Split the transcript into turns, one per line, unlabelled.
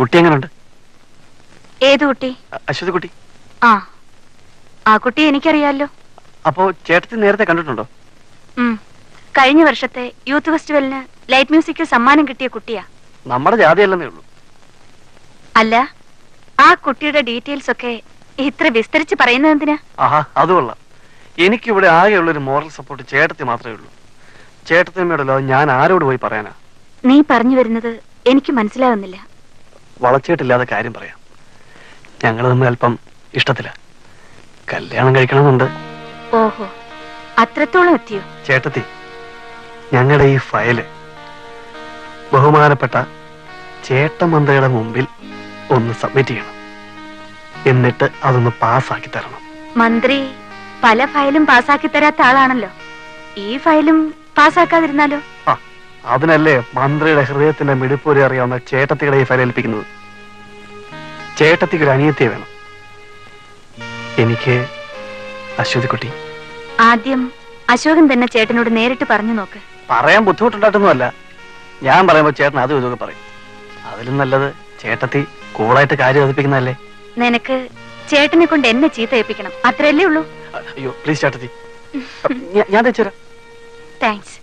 കുട്ടി എങ്ങനെയുണ്ട്
ഏതു കുട്ടി
അ- അശ്വതി കുട്ടി
ആ ആ കുട്ടി എനിക്കറിയാലോ
അപ്പോ ചേട്ടത്തി നേരത്തെ കണ്ടിട്ടുണ്ടോ
ഉം. കഴിഞ്ഞ വർഷത്തെ യൂത്ത് ഫെസ്റ്റിവലിന് ലൈറ്റ് മ്യൂസിക്കിൽ സമ്മാനം കിട്ടിയ കുട്ടിയാ
നമ്മുടെ ജാതിയല്ലെന്നേ ഉള്ളൂ
അല്ല ആ കുട്ടിയുടെ ഡീറ്റെയിൽസ് ഒക്കെ ഇത്ര വിസ്തരിച്ച് പറയുന്നത് എന്തിനാ
ആഹാ അത് കൊള്ളാം എനിക്കിവിടെ ആകെയുള്ള ഒരു മോറൽ സപ്പോർട്ട് ചേട്ടത്തി മാത്രമേ ഉള്ളൂ ചേട്ടത്തിയമ്മയോടല്ലോ ഞാൻ ആരോട് പോയി പറയാനാ
നീ പറഞ്ഞു വരുന്നത് എനിക്ക് മനസ്സിലാവുന്നില്ല
വളച്ചിട്ടില്ലാതെ കാര്യം പറയാം ഞങ്ങൾ തമ്മിൽ അല്പം ഇഷ്ടത്തില കല്യാണം കഴിക്കണമെന്നുണ്ട്
ഓഹോ അത്രത്തോളം എത്തിയോ
ചേട്ടത്തി ഞങ്ങളുടെ ഈ ഫയല് ബഹുമാനപ്പെട്ട ചേട്ടമന്ത്രിയുടെ മുമ്പിൽ ഒന്ന് സബ്മിറ്റ് ചെയ്യണം എന്നിട്ട് അതൊന്ന് പാസ്സാക്കി തരണം
മന്ത്രി പല ഫയലും പാസ്സാക്കി തരാത്ത ആളാണല്ലോ ഈ ഫയലും പാസ്സാക്കാതിരുന്നാലോ
ആ അതിനല്ലേ മന്ത്രിയുടെ ഹൃദയത്തിന്റെ മിടിപ്പൂരി അറിയാവുന്ന ചേട്ടത്തിയുടെ ഈ ഫയൽ ഏൽപ്പിക്കുന്നത് ചേട്ടത്തിക്ക് ഒരു അനിയത്തിയെ വേണം എനിക്ക് അശ്വതിക്കുട്ടി
ആദ്യം അശോകൻ തന്നെ ചേട്ടനോട് നേരിട്ട് പറഞ്ഞു നോക്ക്
പറയാൻ ബുദ്ധിമുട്ടുണ്ടായിട്ടൊന്നുമല്ല ഞാൻ പറയുമ്പോ ചേട്ടൻ അതും ഇതൊക്കെ പറയും അതിലും നല്ലത് ചേട്ടത്തി കൂളായിട്ട് കാര്യം അവതരിപ്പിക്കുന്നതല്ലേ
നിനക്ക് ചേട്ടനെ കൊണ്ട് എന്നെ ചീത്ത ഏൽപ്പിക്കണം അത്രയല്ലേ ഉള്ളൂ
അയ്യോ പ്ലീസ് ചേട്ടത്തി ഞാൻ- ഞാൻ തെച്ചുതരാം
താങ്ക്സ്